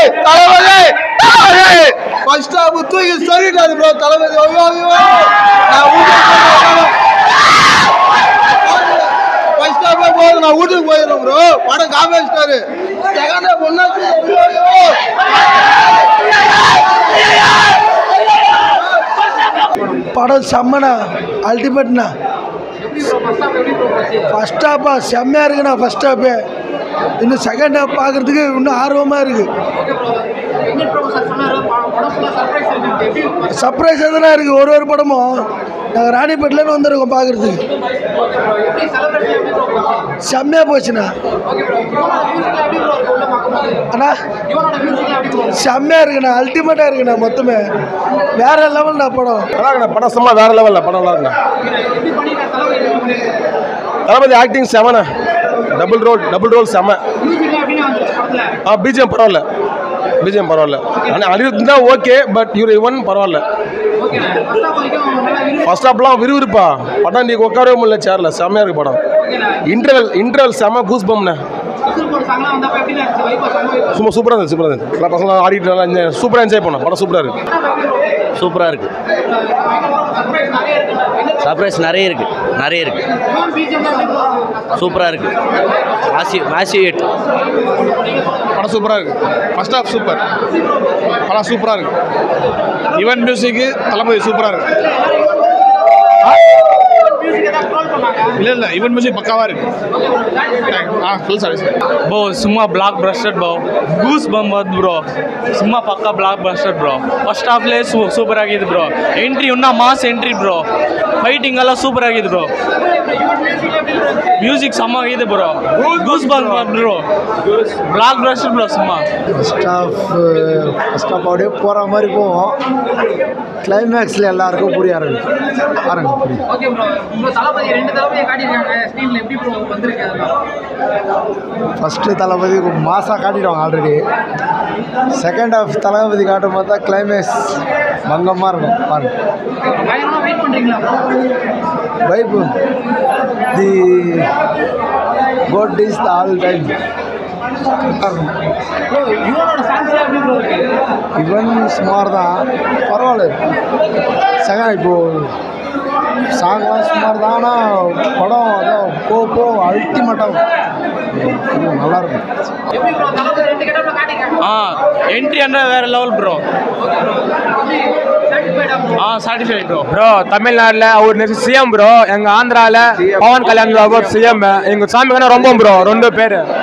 தளபதி தளபதி first half தூக்கி சொல்லிட்டாரு bro தளபதி ஐயோ ஐயோ நான் ஃபர்ஸ்ட் ஹாஃபே போகுது நான் வீட்டுக்கு போயிடுறேன் ப்ரோ படம் காமிச்சிட்டாரு செகண்ட் ஹாஃப் ஒன்னாச்சு ஐயோ ஐயோ படம் செம்மண்ணா அல்டிமேட்ண்ணா ஃபர்ஸ்ட் ஹாஃபா செம்மையாக இருக்குண்ணா ஃபர்ஸ்ட் ஹாஃபே இன்னும் செகண்ட் ஹாஃப் பார்க்குறதுக்கு இன்னும் ஆர்வமாக இருக்குது சர்ப்ரைஸ் எதுனா இருக்குது ஒரு ஒரு படமும் நாங்கள் ராணிப்பேட்டிலேருந்து வந்திருக்கோம் பார்க்குறதுக்கு செம்மையாக போச்சுண்ணா அண்ணா செம்மையாக இருக்குண்ணா அல்டிமேட்டாக இருக்குண்ணா மொத்தமே வேற லெவல்ண்ணா படம் நல்லா இருக்குண்ணா படம் சும்மா வேற லெவலில் படம் நல்லா இருக்குண்ணா தளபதி ஆக்டிங் செமண்ணா டபுள் ரோல் டபுள் ரோல் செம ஆ பிஜிஎம் பரவாயில்ல பிஜிஎம் பரவாயில்ல ஆனால் அனிருத் தான் ஓகே பட் இவர் இவன் பரவாயில்ல ஃபர்ஸ்ட் ஹாப்லாம் விறுவிறுப்பா படம் நீ உட்காரவே முடியல சேரில் செம்மையாக இருக்கு படம் இன்டர்வல் இன்டர்வல் செம்ம கூஸ் பம்ண்ணே சும்மா சூப்பராக இருந்தது சூப்பராக இருந்தது எல்லா பசங்களும் ஆடிட்டு நல்லா என்ஜாய் சூப்பராக என்ஜாய் பண்ணோம் படம் சூப்பராக இருக்கு சூப்பராக இருக்கு சர்ப்ரைஸ் நிறைய இருக்கு நிறைய இருக்கு சூப்பராக இருக்கு மாசி மாசி எட் படம் சூப்பராக இருக்கு ஃபர்ஸ்ட் ஹாஃப் சூப்பர் படம் சூப்பராக இருக்கு ஈவன் மியூசிக்கு தளபதி சூப்பராக இருக்கு இல்லை இல்லை ஈவன் மியூசிக் பக்காவாக இருக்கு ஆ ஃபுல் சர்வீஸ் போ சும்மா பிளாக் பஸ்டர் ப்ரோ கூஸ் பம் வந்து ப்ரோ சும்மா பக்கா பிளாக் பஸ்டர் ப்ரோ ಫಸ್ಟ್ ಹಾಫ್ಲೇ ಸೂ ಸೂಪರ್ ಆಗಿದೆ ಬ್ರೋ ಎಂಟ್ರಿ ಉನ್ನ ಮಾಸ್ ಎಂಟ್ರಿ ಬ್ರೋ ಫೈಟಿಂಗ್ ಎಲ್ಲ ಸೂಪರ್ ಆಗಿದೆ ಬ್ರೋ ಮ್ಯೂಸಿಕ್ ಸಮ್ಮ ಆಗಿದೆ ಬ್ರೋ ಗೂಸ್ ಬಲ್ ಬ್ರೋ ಬ್ಲಾಕ್ ಬಸ್ಟರ್ ಬ್ರೋ ಸುಮ್ಮ ஃபஸ்ட் ஹாஃப் ஃபஸ்ட் ஹாஃப் அப்படியே போகிற மாதிரி போவோம் கிளைமேக்ஸில் எல்லாருக்கும் புரிய ஆரம்பிக்கும் பாருங்க புரியும் ஓகே ப்ரோ உங்க தளபதி ரெண்டு தளபதியை காட்டியிருக்காங்க ஸ்க்ரீன்ல எப்படி ப்ரோ வந்திருக்கு அதெல்லாம் ஃபஸ்ட்டு தளபதி மாசாக காட்டிடுவாங்க ஆல்ரெடி செகண்ட் ஹாஃப் தளபதி காட்டும் போது தான் கிளைமேக்ஸ் பங்கமாக இருக்கும் பாருங்க பயங்கரமா வெயிட் பண்றீங்களா bro vibe the GOAT is the all time bro யுவனோட சாங்ஸ் எப்படி ப்ரோ இருக்கு இவன் சுமார் தான் பரவாயில்ல செகண்ட் இப்போது சாங்லாம் சுமார் தான் ஆனால் படம் அதான் போ போ அல்டிமேட்டாக நல்லாயிருக்கும் எப்படி ப்ரோ தளபதி ரெண்டு கெட்டப்ல காட்டியிருக்காங்க ஆ ಎಂಟ್ರಿ ಅಂದರೆ வேற லெவல் ப்ரோ சாட்டிஸ்ஃபைடா ப்ரோ ஆ சாட்டிஸ்ஃபைட் ப்ரோ ப்ரோ தமிழ்நாட்டில் அவர் நெக்ஸ்ட் சிஎம் ப்ரோ எங்கள் ஆந்திராவில் பவன் கல்யாண் பாபு சிஎம் எங்கள் சாமிக்கான ரொம்ப ப்ரோ ரெண்டு பேர்